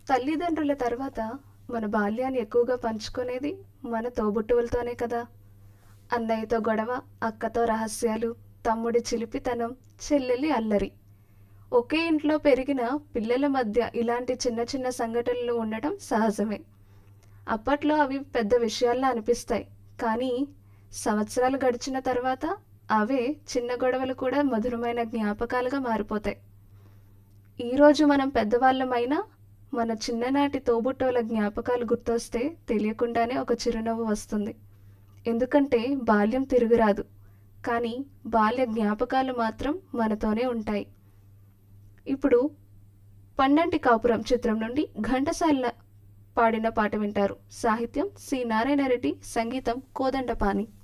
తల్లిదండ్రుల తర్వాత మన బాల్యాన్ని ఎక్కువగా పంచుకునేది మన తోబుట్టువులతోనే కదా అన్నయ్యతో గొడవ అక్కతో రహస్యాలు తమ్ముడి చిలిపితనం చెల్లెలి అల్లరి ఒకే ఇంట్లో పెరిగిన పిల్లల మధ్య ఇలాంటి చిన్న చిన్న సంఘటనలు ఉండటం సహజమే అప్పట్లో అవి పెద్ద విషయాల్లా అనిపిస్తాయి కానీ సంవత్సరాలు గడిచిన తర్వాత అవే చిన్న గొడవలు కూడా మధురమైన జ్ఞాపకాలుగా మారిపోతాయి ఈరోజు మనం పెద్దవాళ్ళమైనా మన చిన్ననాటి తోబుట్టువుల జ్ఞాపకాలు గుర్తొస్తే తెలియకుండానే ఒక చిరునవ్వు వస్తుంది ఎందుకంటే బాల్యం తిరుగురాదు కానీ బాల్య జ్ఞాపకాలు మాత్రం మనతోనే ఉంటాయి ఇప్పుడు పన్నంటి కాపురం చిత్రం నుండి ఘంటసాల పాడిన పాట వింటారు సాహిత్యం సి నారాయణ రెడ్డి సంగీతం కోదండపాణి